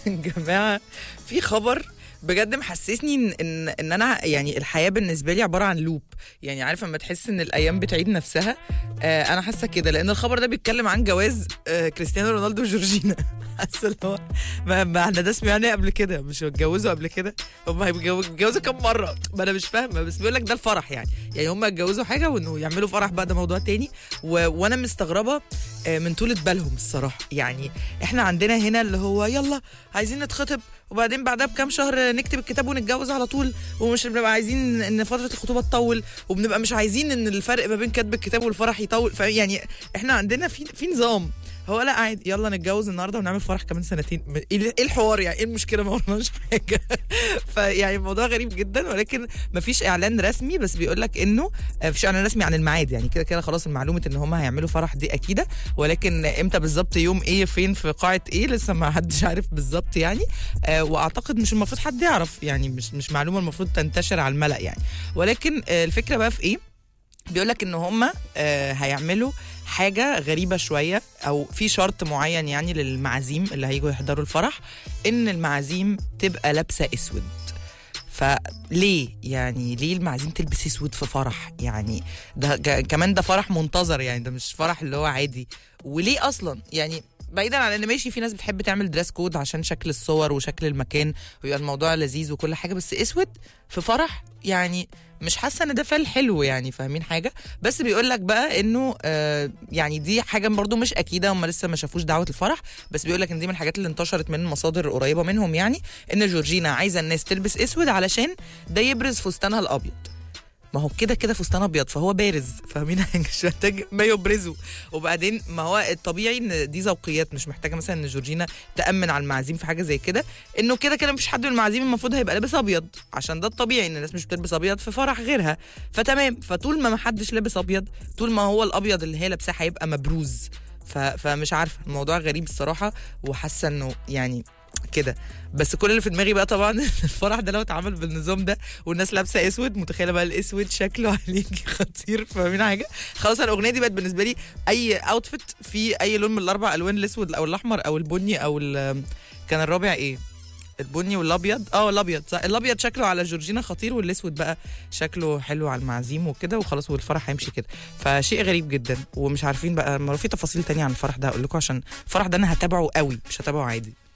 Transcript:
جماعه في خبر بجد محسسني ان ان ان انا يعني الحياه بالنسبه لي عباره عن لوب يعني عارف لما تحس ان الايام بتعيد نفسها آه انا حاسه كده لان الخبر ده بيتكلم عن جواز آه كريستيانو رونالدو وجورجينا حاسه اللي هو ما, ما احنا ده سمعناه قبل كده مش اتجوزوا قبل كده هم هيتجوزوا كام مره ما انا مش فاهمه بس بيقول لك ده الفرح يعني يعني هم اتجوزوا حاجه وانه يعملوا فرح بقى ده موضوع تاني و... وانا مستغربه آه، من طولة بالهم الصراحه يعني احنا عندنا هنا اللي هو يلا عايزين نتخطب وبعدين بعدها بكام شهر نكتب الكتاب ونتجوز على طول ومش بنبقى عايزين ان فتره الخطوبه تطول وبنبقى مش عايزين ان الفرق ما بين كتب الكتاب والفرح يطول فيعني احنا عندنا في في نظام هو لا عادي يلا نتجوز النهارده ونعمل فرح كمان سنتين ايه ايه الحوار يعني ايه المشكله ما ورناش حاجه فيعني الموضوع غريب جدا ولكن ما فيش اعلان رسمي بس بيقول لك انه آه، مفيش اعلان رسمي عن الميعاد يعني كده كده خلاص المعلومه ان هم هيعملوا فرح دي اكيده ولكن امتى بالظبط يوم ايه فين في قاعه ايه لسه ما حدش عارف بالظبط يعني آه، واعتقد مش المفروض حد يعرف يعني مش مش معلومه المفروض تنتشر على الملأ يعني ولكن آه، الفكره بقى في ايه بيقول لك ان هم هيعملوا حاجه غريبه شويه او في شرط معين يعني للمعازيم اللي هيجوا يحضروا الفرح ان المعازيم تبقى لابسه اسود فليه يعني ليه المعازيم تلبس اسود في فرح يعني ده ج- كمان ده فرح منتظر يعني ده مش فرح اللي هو عادي وليه اصلا يعني بعيدا عن ان ماشي في ناس بتحب تعمل دريس كود عشان شكل الصور وشكل المكان ويبقى الموضوع لذيذ وكل حاجه بس اسود في فرح يعني مش حاسه ان ده فال حلو يعني فاهمين حاجه بس بيقول لك بقى انه آه يعني دي حاجه برضو مش اكيده هم لسه ما شافوش دعوه الفرح بس بيقول لك ان دي من الحاجات اللي انتشرت من مصادر قريبه منهم يعني ان جورجينا عايزه الناس تلبس اسود علشان ده يبرز فستانها الابيض ما هو كده كده فستان ابيض فهو بارز فاهمين مش محتاج ما يبرزه وبعدين ما هو الطبيعي ان دي ذوقيات مش محتاجه مثلا ان جورجينا تامن على المعازيم في حاجه زي كده انه كده كده مفيش حد من المعازيم المفروض هيبقى لابس ابيض عشان ده الطبيعي ان الناس مش بتلبس ابيض في فرح غيرها فتمام فطول ما ما حدش لابس ابيض طول ما هو الابيض اللي هي لابساه هيبقى مبروز ف... فمش عارفه الموضوع غريب الصراحه وحاسه انه يعني كده بس كل اللي في دماغي بقى طبعا الفرح ده لو اتعمل بالنظام ده والناس لابسه اسود متخيله بقى الاسود شكله عليك خطير فاهمين حاجه خلاص أنا الاغنيه دي بقت بالنسبه لي اي اوتفيت في اي لون من الاربع الوان الاسود او الاحمر او البني او ال- كان الرابع ايه البني والابيض اه الابيض صح الابيض شكله على جورجينا خطير والاسود بقى شكله حلو على المعازيم وكده وخلاص والفرح هيمشي كده فشيء غريب جدا ومش عارفين بقى ما في تفاصيل تانية عن الفرح ده هقول لكم عشان الفرح ده انا هتابعه قوي مش هتابعه عادي